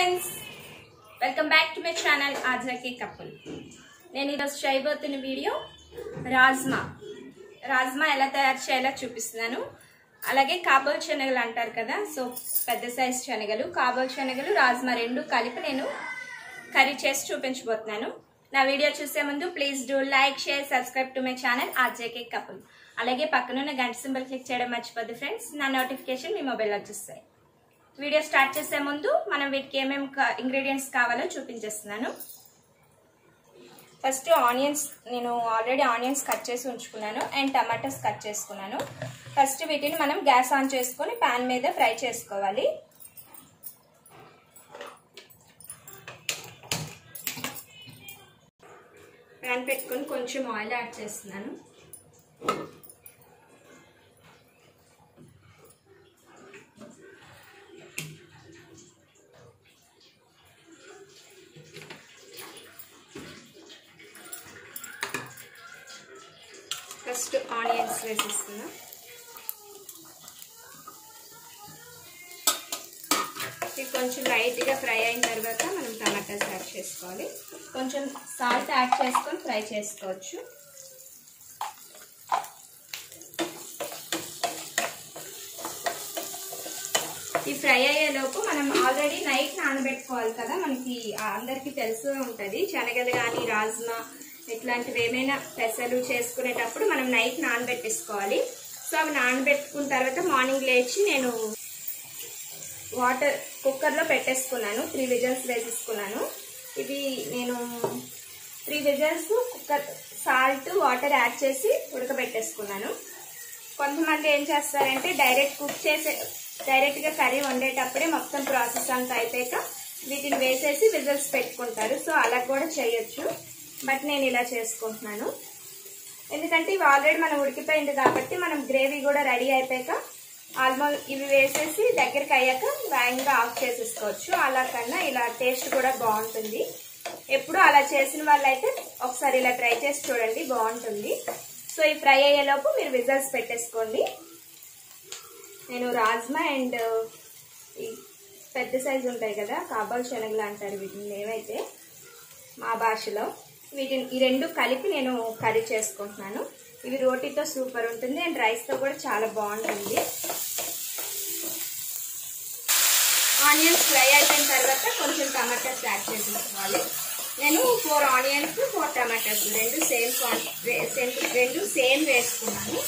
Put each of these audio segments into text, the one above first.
friends welcome back to my channel ఆజ్రాకే couple నేను ఈరోజు చేయబోతున్న వీడియో రాజ్మా రాజ్మా ఎలా తయారు చేయాలో చూపిస్తున్నాను అలాగే కాబోల్ శనగలు అంటారు కదా సో పెద్ద సైజ్ శనగలు కాబోల్ శనగలు రాజ్మా రెండు కలిపి నేను కర్రీ చేసి చూపించబోతున్నాను నా వీడియో చూసే ముందు please do like share subscribe to my channel RJK couple అలాగే పక్కనున్న గంట సింబల్ క్లిక్ చేయడం మర్చిపోద్దు ఫ్రెండ్స్ నా నోటిఫికేషన్ మీ మొబైల్లో వచ్చేస్తాయి వీడియో స్టార్ట్ చేసే ముందు మనం వీటికి ఏమేమి ఇంగ్రీడియంట్స్ కావాలో చూపించేస్తున్నాను ఫస్ట్ ఆనియన్స్ నేను ఆల్రెడీ ఆనియన్స్ కట్ చేసి ఉంచుకున్నాను అండ్ టమాటాస్ కట్ చేసుకున్నాను ఫస్ట్ వీటిని మనం గ్యాస్ ఆన్ చేసుకొని ప్యాన్ మీద ఫ్రై చేసుకోవాలి ప్యాన్ పెట్టుకొని కొంచెం ఆయిల్ యాడ్ చేస్తున్నాను ఫస్ట్ ఆనియన్స్ వేసేస్తున్నా ఇది కొంచెం లైట్గా ఫ్రై అయిన తర్వాత మనం టమాటాస్ యాడ్ చేసుకోవాలి కొంచెం సాల్ట్ యాడ్ చేసుకొని ఫ్రై చేసుకోవచ్చు ఈ ఫ్రై అయ్యేలోపు మనం ఆల్రెడీ నైట్ నానబెట్టుకోవాలి కదా మనకి అందరికీ తెలుసు ఉంటుంది శనగలు కానీ రాజ్మా ఇట్లాంటివి ఏమైనా పెసలు చేసుకునేటప్పుడు మనం నైట్ నానబెట్టేసుకోవాలి సో అవి నానబెట్టుకున్న తర్వాత మార్నింగ్ లేచి నేను వాటర్ కుక్కర్లో పెట్టేసుకున్నాను త్రీ విజల్స్ వేసేసుకున్నాను ఇది నేను three whistles cooker salt water add చేసి ఉడకబెట్టేసుకున్నాను కొంతమంది ఏం చేస్తారంటే డైరెక్ట్ కుక్ చేసే డైరెక్ట్గా కర్రీ వండేటప్పుడే మొత్తం ప్రాసెస్ అంతా అయిపోయాక వీటిని వేసేసి విజల్స్ పెట్టుకుంటారు సో అలా కూడా చేయొచ్చు బట్ నేను ఇలా చేసుకుంటున్నాను ఎందుకంటే ఇవి ఆల్రెడీ మనం ఉడికిపోయింది కాబట్టి మనం గ్రేవీ కూడా రెడీ అయిపోయాక ఆల్మోస్ట్ ఇవి వేసేసి దగ్గరికి అయ్యాక వేగంగా ఆఫ్ చేసేసుకోవచ్చు అలా కన్నా ఇలా టేస్ట్ కూడా బాగుంటుంది ఎప్పుడు అలా చేసిన వాళ్ళైతే ఒకసారి ఇలా ట్రై చేసి చూడండి బాగుంటుంది సో ఈ ఫ్రై అయ్యేలోపు మీరు విజల్స్ పెట్టేసుకోండి నేను రాజ్మా అండ్ ఈ పెద్ద సైజు ఉంటాయి కదా కాబోల్ శనగలు అంటారు వీటిని ఏవైతే మా భాషలో వీటిని ఈ రెండు కలిపి నేను కర్రీ చేసుకుంటున్నాను ఇవి రోటీతో సూపర్ ఉంటుంది అండ్ రైస్తో కూడా చాలా బాగుంటుంది ఆనియన్స్ ఫ్రై అయిపోయిన తర్వాత కొంచెం టమాటాస్ యాడ్ చేసేసుకోవాలి నేను ఫోర్ ఆనియన్స్ ఫోర్ టమాటాస్ రెండు సేమ్ సేమ్ రెండు సేమ్ వేసుకున్నాను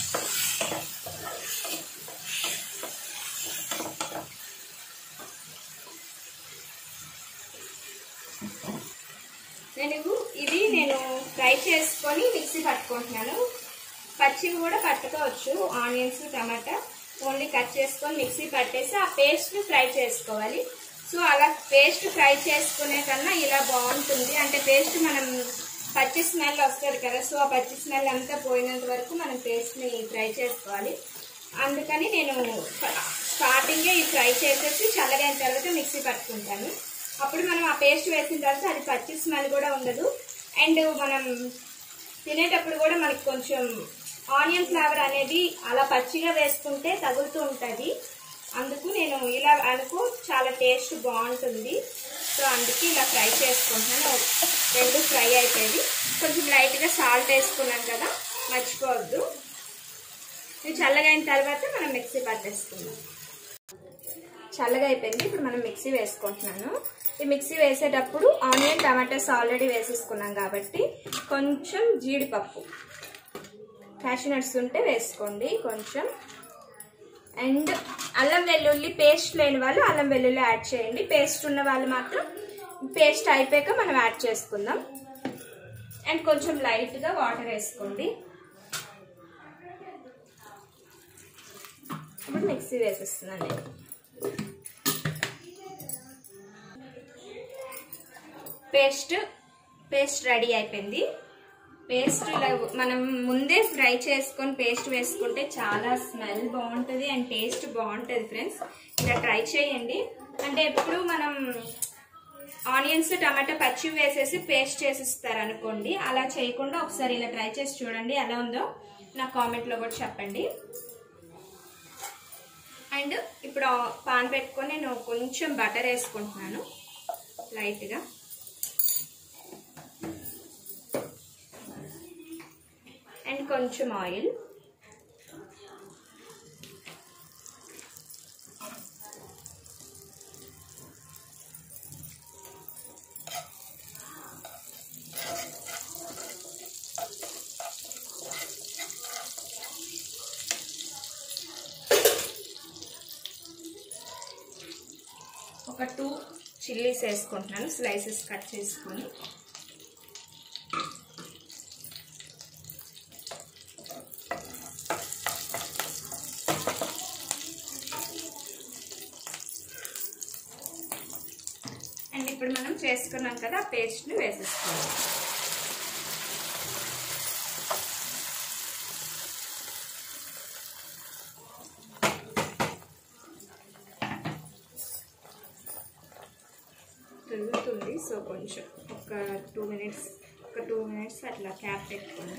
నేను ఇది నేను ఫ్రై చేసుకొని మిక్సీ పట్టుకుంటున్నాను పచ్చివి కూడా పట్టుకోవచ్చు ఆనియన్స్ టమాటా ఓన్లీ కట్ చేసుకొని మిక్సీ పట్టేసి ఆ పేస్ట్ ఫ్రై చేసుకోవాలి సో అలా పేస్ట్ ఫ్రై చేసుకునే కన్నా ఇలా బాగుంటుంది అంటే పేస్ట్ మనం పచ్చి స్మెల్ వస్తుంది కదా సో ఆ పచ్చి స్మెల్ అంతా పోయినంత వరకు మనం పేస్ట్ని ఫ్రై చేసుకోవాలి అందుకని నేను స్టార్టింగే ఈ ఫ్రై చేసేసి చల్లగైన తర్వాత మిక్సీ పట్టుకుంటాను అప్పుడు మనం ఆ పేస్ట్ వేసిన తర్వాత అది పచ్చి స్మెల్ కూడా ఉండదు అండ్ మనం తినేటప్పుడు కూడా మనకి కొంచెం ఆనియన్ ఫ్లేవర్ అనేది అలా పచ్చిగా వేసుకుంటే తగులుతూ ఉంటుంది అందుకు నేను ఇలా అనుకో చాలా టేస్ట్ బాగుంటుంది సో అందుకే ఇలా ఫ్రై చేసుకుంటున్నాను రెండు ఫ్రై అయిపోయింది కొంచెం లైట్గా సాల్ట్ వేసుకున్నాను కదా మర్చిపోవద్దు ఇది చల్లగా అయిన తర్వాత మనం మిక్సీ పట్టేసుకుందాం చల్లగా అయిపోయింది ఇప్పుడు మనం మిక్సీ వేసుకుంటున్నాను ఈ మిక్సీ వేసేటప్పుడు ఆనియన్ టమాటాస్ ఆల్రెడీ వేసేసుకున్నాం కాబట్టి కొంచెం జీడిపప్పు క్యాషనట్స్ ఉంటే వేసుకోండి కొంచెం అండ్ అల్లం వెల్లుల్లి పేస్ట్ లేని వాళ్ళు అల్లం వెల్లుల్లి యాడ్ చేయండి పేస్ట్ ఉన్న వాళ్ళు మాత్రం పేస్ట్ అయిపోయాక మనం యాడ్ చేసుకుందాం అండ్ కొంచెం లైట్గా వాటర్ వేసుకోండి ఇప్పుడు మిక్సీ వేసేస్తున్నాను నేను పేస్ట్ పేస్ట్ రెడీ అయిపోయింది పేస్ట్ ఇలా మనం ముందే ఫ్రై చేసుకొని పేస్ట్ వేసుకుంటే చాలా స్మెల్ బాగుంటుంది అండ్ టేస్ట్ బాగుంటుంది ఫ్రెండ్స్ ఇలా ట్రై చేయండి అంటే ఎప్పుడు మనం ఆనియన్స్ టమాటా పచ్చి వేసేసి పేస్ట్ చేసిస్తారు అనుకోండి అలా చేయకుండా ఒకసారి ఇలా ట్రై చేసి చూడండి ఎలా ఉందో నా కామెంట్లో కూడా చెప్పండి అండ్ ఇప్పుడు పాన్ పెట్టుకొని నేను కొంచెం బటర్ వేసుకుంటున్నాను లైట్గా అండ్ కొంచెం ఆయిల్ ఒక టూ చిల్లీస్ వేసుకుంటున్నాను స్లైసెస్ కట్ చేసుకొని అండ్ ఇప్పుడు మనం చేసుకున్నాం కదా ఆ పేస్ట్ని వేసేసుకోవాలి తిరుగుతుంది సో కొంచెం ఒక టూ మినిట్స్ ఒక టూ మినిట్స్ అట్లా క్యాప్ పెట్టుకోండి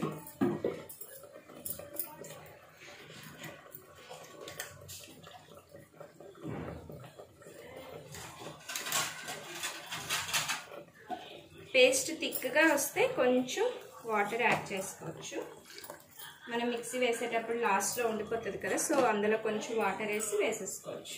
పేస్ట్ థిక్గా వస్తే కొంచెం వాటర్ యాడ్ చేసుకోవచ్చు మనం మిక్సీ వేసేటప్పుడు లాస్ట్లో ఉండిపోతుంది కదా సో అందులో కొంచెం వాటర్ వేసి వేసేసుకోవచ్చు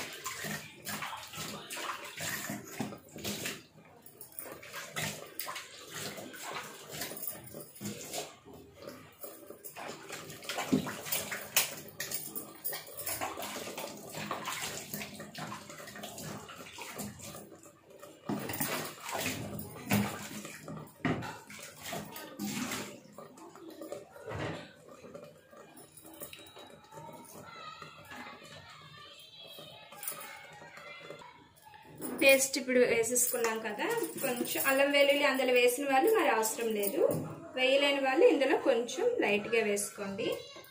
పేస్ట్ ఇప్పుడు వేసేసుకున్నాం కదా కొంచెం అల్లం వెల్లుల్లి అందులో వేసిన వాళ్ళు మరి అవసరం లేదు వేయలేని వాళ్ళు ఇందులో కొంచెం లైట్గా వేసుకోండి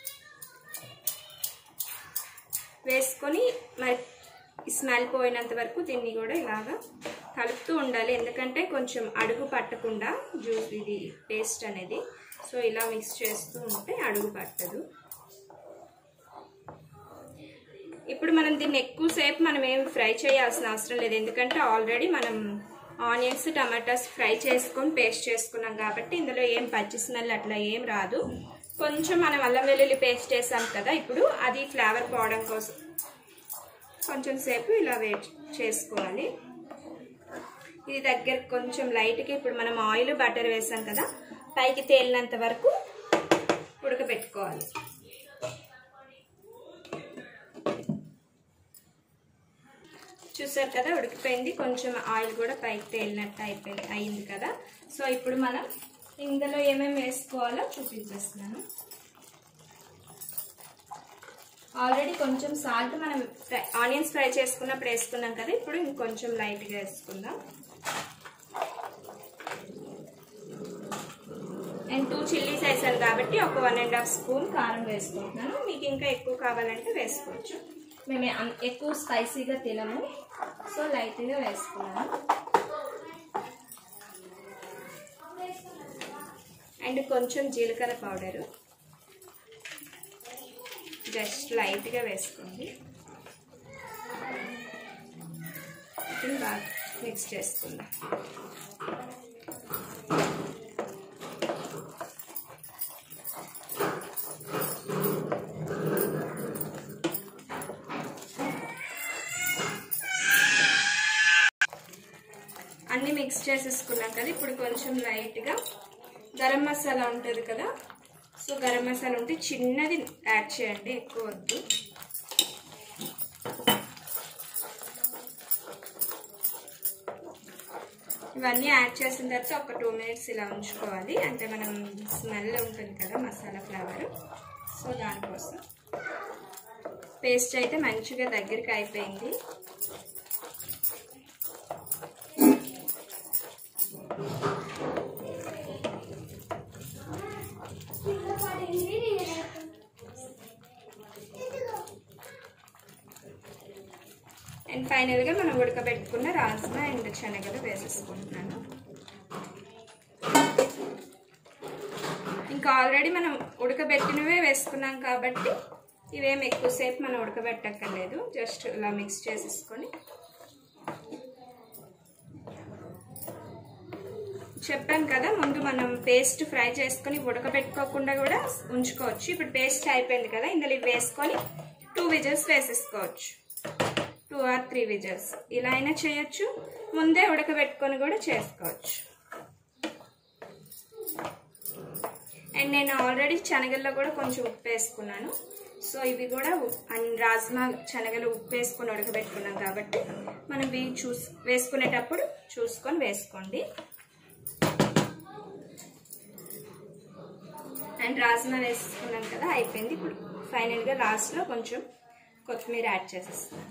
వేసుకొని మరి స్మెల్ పోయినంత వరకు దీన్ని కూడా ఇలాగా కలుపుతూ ఉండాలి ఎందుకంటే కొంచెం అడుగు పట్టకుండా జ్యూస్ ఇది పేస్ట్ అనేది సో ఇలా మిక్స్ చేస్తూ ఉంటే అడుగు పట్టదు ఇప్పుడు మనం దీన్ని ఎక్కువసేపు మనం ఏం ఫ్రై చేయాల్సిన అవసరం లేదు ఎందుకంటే ఆల్రెడీ మనం ఆనియన్స్ టమాటాస్ ఫ్రై చేసుకొని పేస్ట్ చేసుకున్నాం కాబట్టి ఇందులో ఏం పచ్చి స్మెల్ అట్లా ఏం రాదు కొంచెం మనం అల్లం వెల్లుల్లి పేస్ట్ వేసాం కదా ఇప్పుడు అది ఫ్లేవర్ పోవడం కోసం కొంచెం సేపు ఇలా వెయిట్ చేసుకోవాలి ఇది దగ్గర కొంచెం లైట్గా ఇప్పుడు మనం ఆయిల్ బటర్ వేసాం కదా పైకి తేలినంత వరకు ఉడకబెట్టుకోవాలి చూసారు కదా ఉడికిపోయింది కొంచెం ఆయిల్ కూడా పైకి తేలినట్టు అయిపోయింది అయింది కదా సో ఇప్పుడు మనం ఇందులో ఏమేమి వేసుకోవాలో చూపించేస్తున్నాను ఆల్రెడీ కొంచెం సాల్ట్ మనం ఆనియన్స్ ఫ్రై చేసుకున్నప్పుడు వేసుకున్నాం కదా ఇప్పుడు ఇంకొంచెం లైట్గా వేసుకుందాం అండ్ టూ చిల్లీస్ వేసాను కాబట్టి ఒక వన్ అండ్ హాఫ్ స్పూన్ కారం వేసుకుంటున్నాను మీకు ఇంకా ఎక్కువ కావాలంటే వేసుకోవచ్చు మేము అన్- ఎక్కువ స్పైసీగా తినము సో లైట్గా వేసుకున్నాను అండ్ కొంచెం జీలకర్ర పౌడరు జస్ట్ లైట్గా వేసుకోండి ఇది బాగా మిక్స్ చేసుకుందాం అన్ని మిక్స్ చేసేసుకున్నాం కదా ఇప్పుడు కొంచెం లైట్గా గరం మసాలా ఉంటుంది కదా సో గరం మసాలా ఉంటే చిన్నది యాడ్ చేయండి ఎక్కువ వద్దు ఇవన్నీ యాడ్ చేసిన తర్వాత ఒక టూ మినిట్స్ ఇలా ఉంచుకోవాలి అంటే మనం స్మెల్ ఉంటుంది కదా మసాలా ఫ్లేవర్ సో దానికోసం పేస్ట్ అయితే మంచిగా దగ్గరికి అయిపోయింది అండ్ ఫైనల్గా మనం ఉడకబెట్టుకున్న రాజ్మా అండ్ శనగలు వేసేసుకుంటున్నాను ఇంకా ఆల్రెడీ మనం ఉడకబెట్టినవే వేసుకున్నాం కాబట్టి ఇవేం ఎక్కువసేపు మనం ఉడకబెట్టక్కర్లేదు జస్ట్ ఇలా మిక్స్ చేసేసుకొని చెప్పాను కదా ముందు మనం పేస్ట్ ఫ్రై చేసుకొని ఉడకబెట్టుకోకుండా కూడా ఉంచుకోవచ్చు ఇప్పుడు పేస్ట్ అయిపోయింది కదా ఇందులో ఇవి వేసుకొని టూ విజిల్స్ వేసేసుకోవచ్చు టూ ఆర్ త్రీ విజిల్స్ ఇలా అయినా చేయొచ్చు ముందే ఉడకబెట్టుకొని కూడా చేసుకోవచ్చు అండ్ నేను ఆల్రెడీ శనగల్లో కూడా కొంచెం ఉప్పు వేసుకున్నాను సో ఇవి కూడా రాజ్మా శనగలు ఉప్పు వేసుకొని ఉడకబెట్టుకున్నాం కాబట్టి మనం ఇవి చూస్ వేసుకునేటప్పుడు చూసుకొని వేసుకోండి అండ్ రాజ్మా వేసుకున్నాం కదా అయిపోయింది ఇప్పుడు ఫైనల్గా లాస్ట్లో కొంచెం కొత్తిమీర యాడ్ చేసేస్తాను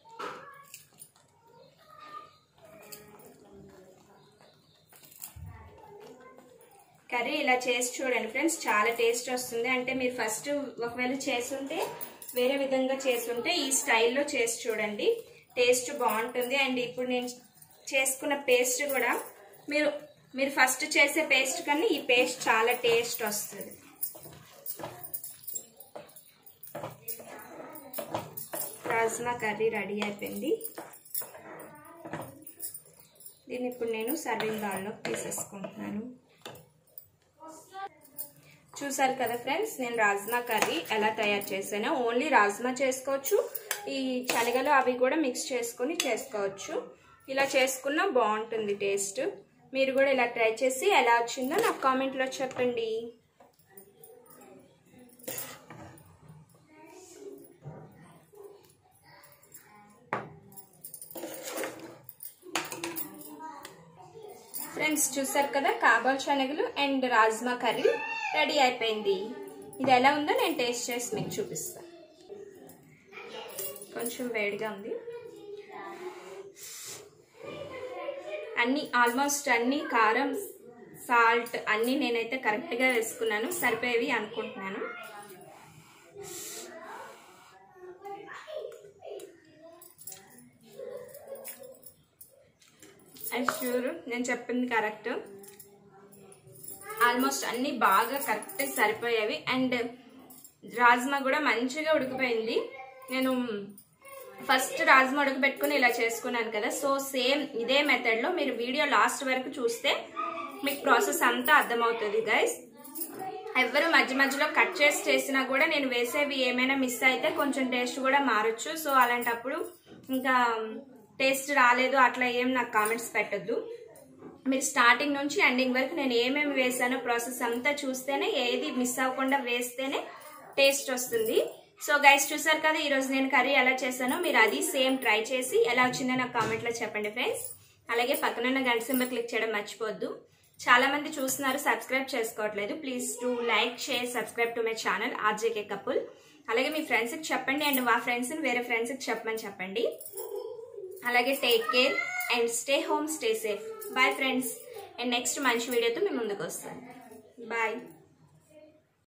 కర్రీ ఇలా చేసి చూడండి ఫ్రెండ్స్ చాలా టేస్ట్ వస్తుంది అంటే మీరు ఫస్ట్ ఒకవేళ చేసుంటే వేరే విధంగా చేసుంటే ఈ స్టైల్లో చేసి చూడండి టేస్ట్ బాగుంటుంది అండ్ ఇప్పుడు నేను చేసుకున్న పేస్ట్ కూడా మీరు మీరు ఫస్ట్ చేసే పేస్ట్ కన్నా ఈ పేస్ట్ చాలా టేస్ట్ వస్తుంది రాజ్మా కర్రీ రెడీ అయిపోయింది దీన్ని ఇప్పుడు నేను సర్వింగ్ బౌల్లోకి తీసేసుకుంటున్నాను చూసారు కదా ఫ్రెండ్స్ నేను రాజ్మా కర్రీ ఎలా తయారు చేశానో ఓన్లీ రాజ్మా చేసుకోవచ్చు ఈ శనగలు అవి కూడా మిక్స్ చేసుకొని చేసుకోవచ్చు ఇలా చేసుకున్నా బాగుంటుంది టేస్ట్ మీరు కూడా ఇలా ట్రై చేసి ఎలా వచ్చిందో నాకు కామెంట్లో చెప్పండి ఫ్రెండ్స్ చూసారు కదా కాబోల్ శనగలు అండ్ రాజ్మా కర్రీ రెడీ అయిపోయింది ఇది ఎలా ఉందో నేను టేస్ట్ చేసి మీకు చూపిస్తాను కొంచెం వేడిగా ఉంది అన్ని ఆల్మోస్ట్ అన్ని కారం సాల్ట్ అన్నీ నేనైతే కరెక్ట్గా వేసుకున్నాను సరిపోయేవి అనుకుంటున్నాను షూర్ నేను చెప్పింది కరెక్ట్ ఆల్మోస్ట్ అన్ని బాగా కరెక్ట్ సరిపోయేవి అండ్ రాజ్మా కూడా మంచిగా ఉడికిపోయింది నేను ఫస్ట్ రాజ్మా ఉడకబెట్టుకుని ఇలా చేసుకున్నాను కదా సో సేమ్ ఇదే మెథడ్లో మీరు వీడియో లాస్ట్ వరకు చూస్తే మీకు ప్రాసెస్ అంతా అర్థమవుతుంది గైస్ ఎవరు మధ్య మధ్యలో కట్ చేసి చేసినా కూడా నేను వేసేవి ఏమైనా మిస్ అయితే కొంచెం టేస్ట్ కూడా మారచ్చు సో అలాంటప్పుడు ఇంకా టేస్ట్ రాలేదు అట్లా ఏం నాకు కామెంట్స్ పెట్టద్దు మీరు స్టార్టింగ్ నుంచి ఎండింగ్ వరకు నేను ఏమేమి వేసానో ప్రాసెస్ అంతా చూస్తేనే ఏది మిస్ అవ్వకుండా వేస్తేనే టేస్ట్ వస్తుంది సో గైస్ చూసారు కదా ఈరోజు నేను కర్రీ ఎలా చేశానో మీరు అది సేమ్ ట్రై చేసి ఎలా వచ్చిందో నాకు కామెంట్లో చెప్పండి ఫ్రెండ్స్ అలాగే పక్కనున్న గంట సింబల్ క్లిక్ చేయడం మర్చిపోద్దు చాలా మంది చూస్తున్నారు సబ్స్క్రైబ్ చేసుకోవట్లేదు please to like share subscribe to my channel RJK couple అలాగే మీ ఫ్రెండ్స్కి చెప్పండి అండ్ మా ఫ్రెండ్స్ని వేరే ఫ్రెండ్స్కి చెప్పమని చెప్పండి అలాగే take care and stay home stay safe bye friends and next మంచి వీడియోతో మీ ముందుకు వస్తాను బాయ్